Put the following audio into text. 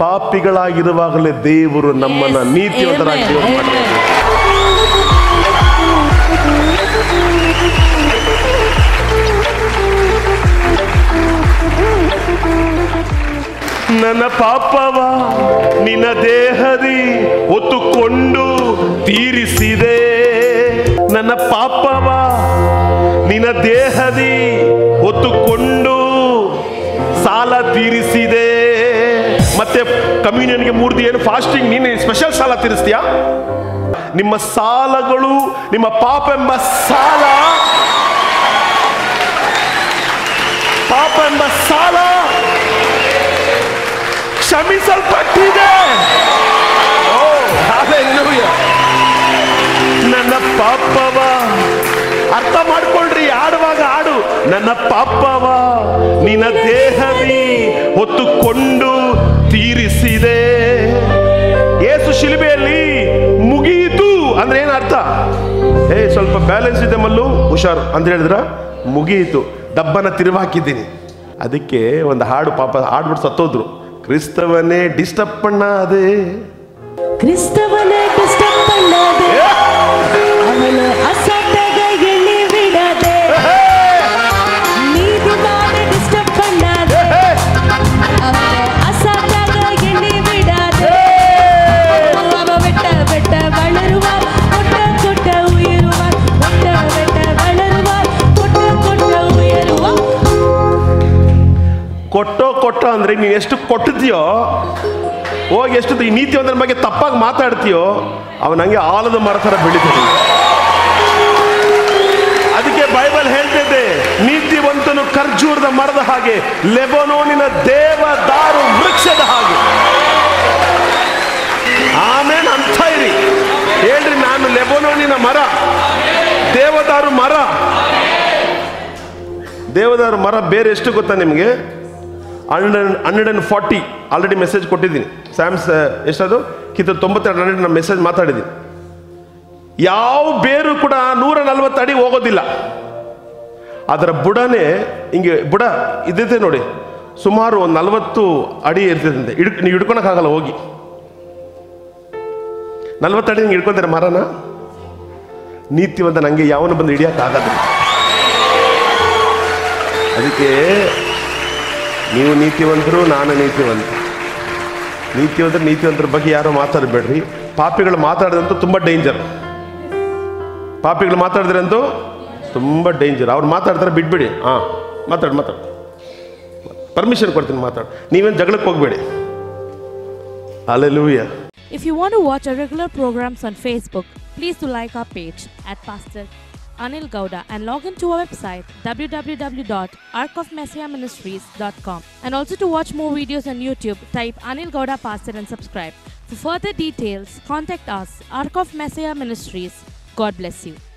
ಪಾಪಿಗಳಾಗಿರುವಾಗಲೇ ದೇವರು ನಮ್ಮನ್ನ Yes. ನೀತಿವಂತರಾಗಿ Amen. ಜೀವ ಮಾಡಿದ್ದಾರೆ. Amen. ನನ್ನ ಪಾಪವ ನಿನ್ನ ದೇಹದಿ ಹೊತ್ತುಕೊಂಡು ತೀರಿಸಿದೆ ನನ್ನ ಪಾಪವ ನಿನ್ನ ದೇಹದಿ ಹೊತ್ತುಕೊಂಡು ಸಾಲ ತೀರಿಸಿದೆ ಮತ್ತೆ ಕಮ್ಯುನಿಯನ್ಗೆ ಮೂರ್ತಿ ಏನು ಫಾಸ್ಟಿಂಗ್ ನೀನು ಸ್ಪೆಷಲ್ ಸಾಲ ತೀರಿಸ್ತೀಯಾ ನಿಮ್ಮ ಸಾಲಗಳು ನಿಮ್ಮ ಪಾಪ ಎಂಬ ಸಾಲ ಪಾಪ ಎಂಬ ಸಾಲ ಕ್ಷಮಿಸಲ್ಪಟ್ಟಿದೆ ಓ hallelujah. ನನ್ನ ಪಾಪವ ಅರ್ಥ ಮಾಡ್ಕೊಳ್ರಿ ಆಡುವಾಗ ಆಡು ನನ್ನ ಪಾಪವ ನಿನ್ನ ದೇಹದಿ ಹೊತ್ತುಕೊಂಡು ತೀರಿಸಿದೆ ಏಸು ಶಿಲುಬೆಯಲ್ಲಿ ಮುಗಿಯಿತು ಅಂದ್ರೆ ಏನ್ ಅರ್ಥ ಏ ಸ್ವಲ್ಪ ಬ್ಯಾಲೆನ್ಸ್ ಇದೆ ಮಲ್ಲು ಹುಷಾರು ಅಂತ ಹೇಳಿದ್ರ ಮುಗಿಯಿತು ಡಬ್ಬನ ತಿರುವಾಕಿದ್ದೀನಿ ಅದಕ್ಕೆ ಒಂದು ಹಾಡು ಪಾಪ ಹಾಡ್ಬಿಟ್ಟು ಸತ್ತೋದ್ರು ಕ್ರಿಸ್ತವನೇ ಡಿಸ್ಟರ್ಬ್ பண்ணாதே ಕ್ರಿಸ್ತವನ ಡಿಸ್ಟರ್ಬ್ பண்ணாதே ಅವನ ಅಸಟ್ಟಗ ಎಣ್ಣಿ ಬಿಡದೆ ನೀತಿಮಾನ ಡಿಸ್ಟರ್ಬ್ பண்ணாதே ಅವನ ಅಸಟ್ಟಗ ಎಣ್ಣಿ ಬಿಡದೆ ಅವನ ಬೆಟ್ಟ ಬೆಟ್ಟ ಬಳರುವ ಕೊಟ್ಟ ಕೊಟ್ಟ ಉಯಿರುವ ಬೆಟ್ಟ ಬೆಟ್ಟ ಬಳರುವ ಕೊಟ್ಟ ಕೊಟ್ಟ ಉಯಿರುವ ಕೊಟ್ಟೋ ಕೊಟ್ಟೋ ಅಂದ್ರೆ ನೀನು ಎಷ್ಟು ಕೊಟ್ಟಿದ್ಯೋ ಹೋಗಿ ಎಷ್ಟು ಈ ನೀತಿವಂತರ ಬಗ್ಗೆ ತಪ್ಪಾಗಿ ಮಾತಾಡ್ತೀಯೋ ಅವನ ಹಂಗೆ ಆಲದ ಮರ ಥರ ಬೆಳಿತಾನೆ ಅದಕ್ಕೆ ಬೈಬಲ್ ಹೇಳ್ತಿದ್ದೆ ನೀತಿವಂತನು ಖರ್ಜೂರದ ಮರದ ಹಾಗೆ ಲೆಬನೋನಿನ ದೇವದಾರು ವೃಕ್ಷದ ಹಾಗೆ ಆಮೇಲೆ ಅಂತ ಇರಿ ಹೇಳ್ರಿ ನಾನು ಲೆಬನೋನಿನ ಮರ ದೇವದಾರು ಮರ ದೇವದಾರು ಮರ ಬೇರೆ ಎಷ್ಟು ಗೊತ್ತಾ ನಿಮಗೆ hundred hundred and forty already message ಕೊಟ್ಟಿದ್ದೀನಿ ಸ್ಯಾಮ್ಸ್ ಎಷ್ಟದು ಕಿತ್ತ ತೊಂಬತ್ತೆರಡು ಹಂಡ್ರೆಡ್ ನಾನು ಮೆಸೇಜ್ ಮಾತಾಡಿದ್ದೀನಿ ಯಾವ ಬೇರು ಕೂಡ ನೂರ ನಲ್ವತ್ತು ಅಡಿ ಹೋಗೋದಿಲ್ಲ ಅದರ ಬುಡನೇ ಹಿಂಗೆ ಬುಡ ಇದ್ದಿದೆ ನೋಡಿ ಸುಮಾರು ಒಂದು ನಲವತ್ತು ಅಡಿ ಇರ್ತದಂತೆ ಹಿಡ್ ನೀವು ಹಿಡ್ಕೊಳಕ್ಕಾಗಲ್ಲ ಹೋಗಿ ನಲ್ವತ್ತು ಅಡಿ ಹಿಂಗೆ ಹಿಡ್ಕೊಂತಾರೆ ಮರನ ನೀತಿವಂತ ನನಗೆ ಯಾವನು ಬಂದು ಹಿಡಿಯೋಕ್ಕಾಗಲ್ಲ ಅದಕ್ಕೆ ನೀವು ನೀತಿವಂತರು ನಾನು ನೀತಿವಂತ ನೀತಿವಂತರು ನೀತಿವಂತರ ಬಗ್ಗೆ ಯಾರು ಮಾತಾಡಬೇಡ್ರಿ ಪಾಪಿಗಳು ಮಾತಾಡಿದಂತೂ ತುಂಬ ಡೇಂಜರ್ ಪಾಪಿಗಳು ಮಾತಾಡಿದ್ರಂತೂ ತುಂಬ ಡೇಂಜರ್ ಅವ್ರು ಮಾತಾಡ್ತಾರೆ ಬಿಟ್ಬಿಡಿ ಹಾಂ ಮಾತಾಡು ಮಾತಾಡು ಪರ್ಮಿಷನ್ ಕೊಡ್ತೀನಿ ಮಾತಾಡು ನೀವೇನು ಜಗಳಕ್ಕೆ ಹೋಗ್ಬೇಡಿ alleluia If you want to watch our regular programs on Facebook, please do like our page at Pastor Anil Gowda and log into our website www.arcofmessiahministries.com and also to watch more videos on YouTube, type Anil Gowda Pastor and subscribe. For further details, contact us, Arc of Messiah Ministries. God bless you.